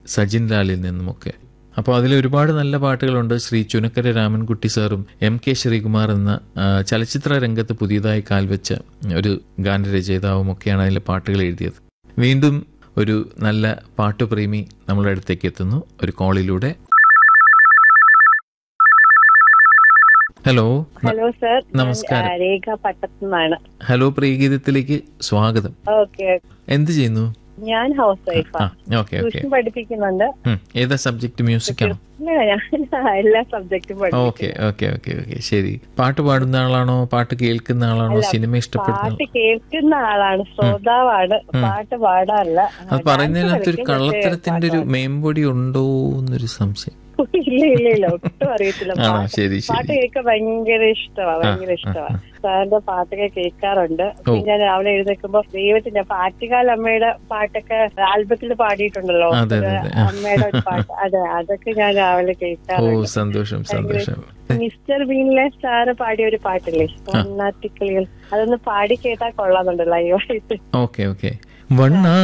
സജിൻ ലാലിൽ നിന്നുമൊക്കെ അപ്പോൾ അതിൽ ഒരുപാട് നല്ല പാട്ടുകളുണ്ട് ശ്രീ ചുനക്കര രാമൻകുട്ടി സാറും എം കെ ശ്രീകുമാർ എന്ന ആ, ചലച്ചിത്ര രംഗത്ത് പുതിയതായി കാൽവെച്ച ഒരു ഗാനരചയിതാവും ഒക്കെയാണ് അതിലെ പാട്ടുകൾ എഴുതിയത് വീണ്ടും ഒരു നല്ല പാട്ടുപ്രേമി നമ്മുടെ അടുത്തേക്ക് എത്തുന്നു ഒരു കോളിലൂടെ ഹലോ ഹലോ സർ നമസ്കാരം. രേഖ പട്ടത്തുനിന്നാണ് ഹലോ പ്രിയഗീതത്തിലേക്ക് സ്വാഗതം ഓക്കെ എന്ത് ചെയ്യുന്നു ഞാൻ ഹൗസ് ആ വൈഫാണ് ഓക്കെ ഓക്കെ ട്യൂഷൻ പഠിപ്പിക്കുന്നുണ്ട് ഏതാ സബ്ജക്ട് മ്യൂസിക് ആണോ ഇല്ല, ഞാൻ എല്ലാ സബ്ജക്റ്റും പഠിപ്പിക്കും ഓക്കെ ഓക്കെ ഓക്കെ ഓക്കെ ശരി പാട്ട് പാടുന്ന ആളാണോ പാട്ട് കേൾക്കുന്ന ആളാണോ സിനിമ ഇഷ്ടപ്പെടുന്ന ആളാണോ? പാട്ട് കേൾക്കുന്ന ആളാണ് ശ്രോതാവാണ് പാട്ട് പാടാറില്ല അത് പറയുന്നതിനകത്ത് ഒരു കള്ളത്തരത്തിന്റെ ഒരു മേമ്പൊടി ഉണ്ടോ എന്നൊരു സംശയം ഇല്ല ഇല്ല ഇല്ല ഒട്ടും അറിയത്തില്ല ആണോ പാട്ട് ശരി പാട്ട് ശരി കേൾക്കാൻ ഭയങ്കര ഇഷ്ടമാണ് ഭയങ്കര ഇഷ്ടമാണ് സാറിന്റെ പാട്ടൊക്കെ കേൾക്കാറുണ്ട് പിന്നെ ഞാൻ രാവിലെ എഴുന്നേൽക്കുമ്പോ ദൈവത്തിന്റെ പാറ്റുകാൽ അമ്മയുടെ പാട്ടൊക്കെ ആൽബത്തിൽ പാടിയിട്ടുണ്ടല്ലോ അതെ, അതെ, ഒരു അതെ. അമ്മയുടെ ഒരു പാട്ട് അതെ അതൊക്കെ ഞാൻ രാവിലെ ഓ കേൾക്കാറുണ്ട് സന്തോഷം സന്തോഷം മിസ്റ്റർ ബീനിലെ സാറ് പാടിയ ഒരു പാട്ടില്ലേ വണ്ണാത്തിക്കിളികൾ അതൊന്ന് പാടി കേട്ടാ കൊള്ളാന്നുണ്ട് ലൈവായിട്ട് ഓക്കെ ഓക്കെ വണ്ണ